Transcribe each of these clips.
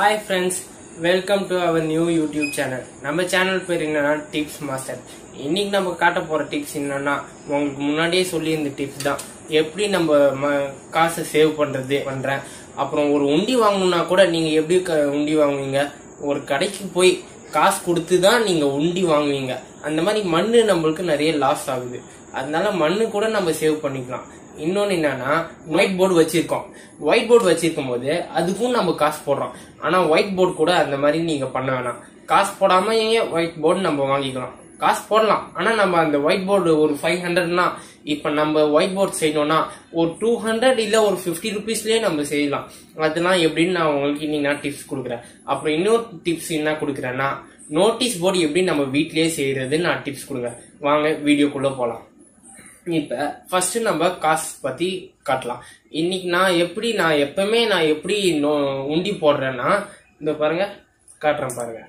hi friends welcome to our new YouTube channel நம்ம சேனல் பேர் என்னன்னா டிப்ஸ் மாஸ்டர் இன்னைக்கு நம்ம காட்ட போற டிப்ஸ் என்னன்னா உங்களுக்கு முன்னாடியே சொல்லி இந்த டிப்ஸ் தான் எப்படி நம்ம ம- காசை சேவ் பண்றது பண்றேன் அப்புறம் ஒரு உண்டி வாங்கணும்னா கூட நீங்க எப்படி க- உண்டி வாங்குவீங்க ஒரு கடைக்கு போய் காசு கொடுத்து தான் நீங்க உண்டி வாங்குவீங்க அந்த மாதிரி மண்ணு நம்மளுக்கு நிறைய லாஸ் ஆகுது அதனால மண்ணு கூட நம்ம சேவ் பண்ணிக்கலாம் இன்னொன்னு என்னன்னா ஒயிட் போர்டு வச்சிருக்கோம் ஒயிட் போர்டு வச்சிருக்கும் போது அதுக்கும் நம்ம காசு போடுறோம் ஆனா ஒயிட் போர்டு கூட அந்த மாதிரி நீங்க பண்ண வேணாம் காசு போடாம ஏன் ஒயிட் போர்டு நம்ம வாங்கிக்கலாம் காசு போடலாம் ஆனா நம்ம அந்த ஒயிட் போர்டு ஒரு ஃபைவ் ஹண்ட்ரட்னா இப்ப நம்ம ஒயிட் போர்டு செய்யணும்னா ஒரு டூ ஹண்ட்ரட் இல்ல ஒரு ஃபிஃப்டி ருபீஸ்லயே நம்ம செய்யலாம் அதெல்லாம் எப்படின்னு நான் உங்களுக்கு இன்னைக்கு நான் டிப்ஸ் கொடுக்குறேன் அப்புறம் இன்னொரு டிப்ஸ் என்ன கொடுக்குறேன்னா நோட்டீஸ் போர்டு எப்படி நம்ம வீட்லயே செய்யறது நான் டிப்ஸ் கொடுக்குறேன் வாங்க வீடியோக்குள்ள போலாம் இப்ப ஃபர்ஸ்ட் நம்ம காசு பத்தி காட்டலாம் இன்னைக்கு நான் எப்படி நான் எப்பவுமே நான் எப்படி நோ- உண்டி போடுறேன்னா இந்த பாருங்க காட்டுறேன் பாருங்க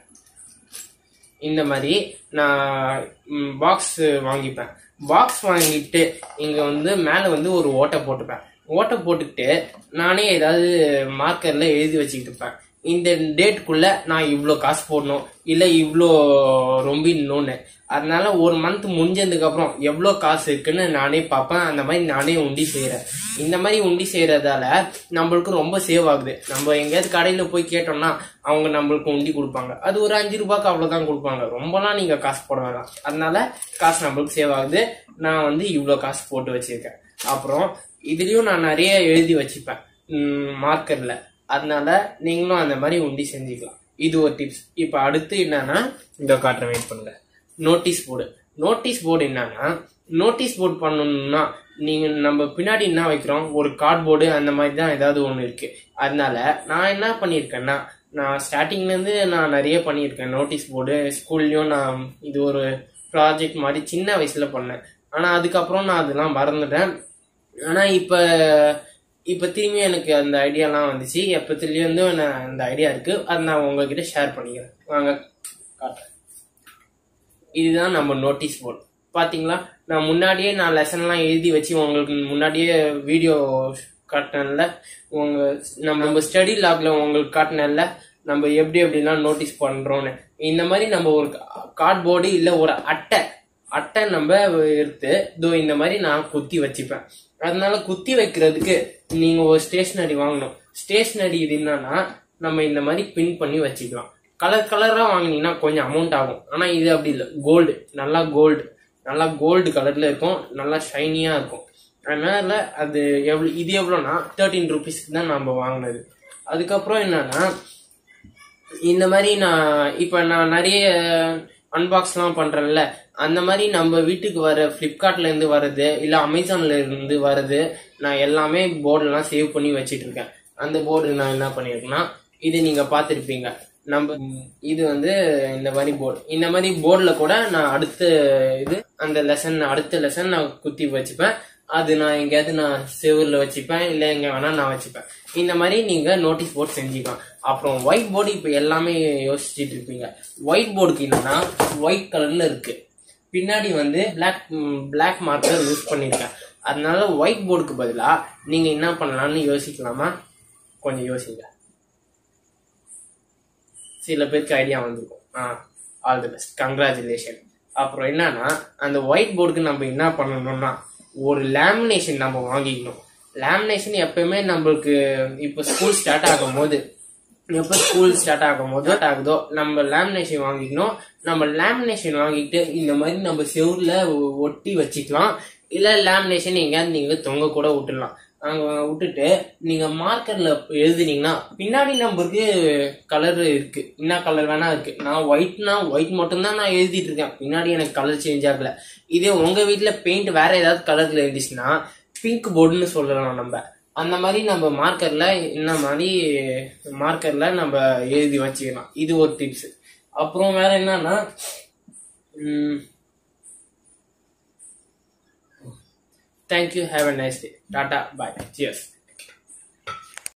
இந்த மாதிரி நான் பாக்ஸ் வாங்கிப்பேன் பாக்ஸ் வாங்கிட்டு இங்க வந்து மேல வந்து ஒரு ஓட்டை போட்டுப்பேன் ஓட்டை போட்டுக்கிட்டு நானே ஏதாவது மார்க்கர்ல எழுதி வச்சுக்கிட்டு இருப்பேன் இந்த டேட்டுக்குள்ள நான் இவ்வளோ காசு போடணும் இல்ல இவ்வளோ ரொம்பிடணும்னு அதனால ஒரு மந்த் முடிஞ்சதுக்கு அப்புறம் எவ்வளோ காசு இருக்குன்னு நானே பார்ப்பேன் அந்த மாதிரி நானே உண்டி செய்யறேன் இந்த மாதிரி உண்டி செய்யறதால நம்மளுக்கு ரொம்ப சேவ் ஆகுது நம்ம எங்கேயாவது கடையில போய் கேட்டோம்னா அவங்க நம்மளுக்கு உண்டி கொடுப்பாங்க அது ஒரு அஞ்சு ரூபாய்க்கு அவ்வளவுதான் கொடுப்பாங்க ரொம்பலாம் நீங்க காசு போட வேணாம் அதனால காசு நம்மளுக்கு சேவ் ஆகுது நான் வந்து இவ்வளோ காசு போட்டு வச்சிருக்கேன் அப்புறம் இதுலயும் நான் நிறைய எழுதி வச்சுப்பேன் மார்க்கர்ல அதனால நீங்களும் அந்த மாதிரி உண்டி செஞ்சுக்கலாம் இது ஒரு டிப்ஸ் இப்ப அடுத்து என்னன்னா இந்த காட்டுறேன் வெயிட் பண்ணுங்க நோட்டீஸ் போர்டு நோட்டீஸ் போர்டு என்னன்னா நோட்டீஸ் போர்டு பண்ணணும்னா நீங்க நம்ம பின்னாடி என்ன வைக்கிறோம் ஒரு கார்ட்போர்டு அந்த மாதிரி தான் ஏதாவது ஒன்று இருக்கு அதனால நான் என்ன பண்ணியிருக்கேன்னா நான் ஸ்டார்டிங்ல இருந்து நான் நிறைய பண்ணியிருக்கேன் நோட்டீஸ் போர்டு ஸ்கூல்லயும் நான் இது ஒரு ப்ராஜெக்ட் மாதிரி சின்ன வயசுல பண்ணேன் ஆனா அதுக்கப்புறம் நான் அதெல்லாம் மறந்துட்டேன் ஆனா இப்ப இப்ப திரும்பி எனக்கு அந்த ஐடியாலாம் வந்துச்சு எப்பத்துலேருந்து நான் அந்த ஐடியா இருக்கு அதை நான் உங்ககிட்ட ஷேர் பண்ணிக்கிறேன் வாங்க காட்டுறேன் இதுதான் நம்ம நோட்டீஸ் போர்டு பாத்தீங்களா நான் முன்னாடியே நான் லெசன்லாம் எழுதி வச்சு உங்களுக்கு முன்னாடியே வீடியோ காட்டினேன்ல உங்க நம்ம நம்ம ஸ்டடி லாக்ல உங்களுக்கு காட்டினேன்ல நம்ம எப்படி எப்படிலாம் நோட்டீஸ் பண்றோம்னு இந்த மாதிரி நம்ம ஒரு கார்ட்போர்டு இல்ல ஒரு அட்டை அட்டை நம்ம எடுத்து இதோ இந்த மாதிரி நான் குத்தி வச்சுப்பேன் அதனால குத்தி வைக்கிறதுக்கு நீங்க ஒரு ஸ்டேஷனரி வாங்கணும் ஸ்டேஷனரி இது என்னன்னா நம்ம இந்த மாதிரி பின் பண்ணி வச்சுக்கலாம் கலர் கலரா வாங்கினீங்கன்னா கொஞ்சம் அமௌண்ட் ஆகும் ஆனா இது அப்படி இல்லை கோல்டு நல்லா கோல்டு நல்லா கோல்டு கலர்ல இருக்கும் நல்லா ஷைனியா இருக்கும் அதனால அது எவ்வளவு இது எவ்வளோனா தேர்ட்டீன் ருபீஸ்க்கு தான் நம்ம வாங்கினது அதுக்கப்புறம் என்னன்னா இந்த மாதிரி நான் இப்ப நான் நிறைய அன்பாக்ஸ்லாம் பண்றேன்ல அந்த மாதிரி நம்ம வீட்டுக்கு வர பிளிப்கார்ட்ல இருந்து வர்றது இல்ல அமேசான்ல இருந்து வர்றது நான் எல்லாமே போர்டுலாம் சேவ் பண்ணி வச்சிட்டு இருக்கேன் அந்த போர்டு நான் என்ன பண்ணிருக்கேன்னா இது நீங்க பார்த்திருப்பீங்க நம்ம ம், இது வந்து இந்த மாதிரி போர்டு இந்த மாதிரி போர்டுல கூட நான் அடுத்த இது அந்த லெசன் அடுத்த லெசன் நான் குத்தி வச்சுப்பேன் அது நான் எங்கேயாவது நான் செவர்ல வச்சுப்பேன் இல்ல எங்க வேணா நான் வச்சுப்பேன் இந்த மாதிரி நீங்க நோட்டீஸ் போர்டு செஞ்சுக்கலாம் அப்புறம் ஒயிட் போர்டு இப்ப எல்லாமே யோசிச்சுட்டு இருப்பீங்க ஒயிட் போர்டுக்கு என்னன்னா ஒயிட் கலர்ல இருக்கு பின்னாடி வந்து பிளாக் பிளாக் மார்க்கர் யூஸ் பண்ணிருக்கேன் அதனால ஒயிட் போர்டுக்கு பதிலா நீங்க என்ன பண்ணலாம்னு யோசிக்கலாமா கொஞ்சம் யோசிங்க சில பேருக்கு ஐடியா வந்திருக்கும் ah all the best congratulation அப்புறம் என்னன்னா அந்த ஒயிட் போர்டுக்கு நம்ம என்ன பண்ணணும்னா ஒரு லேமினேஷன் நம்ம வாங்கிக்கணும் லேமினேஷன் எப்பயுமே நம்மளுக்கு இப்போ ஸ்கூல் ஸ்டார்ட் ஆகும் போது எப்போ ஸ்கூல் ஸ்டார்ட் ஆகும் போது start ஆகுதோ நம்ம லேமினேஷன் வாங்கிக்கணும் நம்ம லேமினேஷன் வாங்கிட்டு இந்த மாதிரி நம்ம செவுர்ல ஒ- ஒட்டி வச்சுக்கலாம் இல்ல லேமினேஷன் எங்கேயாவது நீங்க தொங்க கூட விட்டுடலாம் அங்க விட்டுட்டு நீங்க மார்க்கர்ல எழுதுனீங்கன்னா பின்னாடி நம்மளுக்கு கலர் இருக்கு என்ன கலர் வேணா இருக்கு நான் ஒயிட்னா ஒயிட் மட்டும்தான் நான் எழுதிட்டு இருக்கேன் பின்னாடி எனக்கு கலர் சேஞ்ச் ஆகல இதே உங்க வீட்ல பெயிண்ட் வேற ஏதாவது கலர்ல இருந்துச்சுன்னா பிங்க் போர்டுன்னு சொல்லலாம் நம்ம அந்த மாதிரி நம்ம மார்க்கர்ல இந்த மாதிரி மார்க்கர்ல நம்ம எழுதி வச்சுக்கலாம் இது ஒரு டிப்ஸ் அப்புறம் வேற என்னன்னா thank you have a nice day tata bye cheers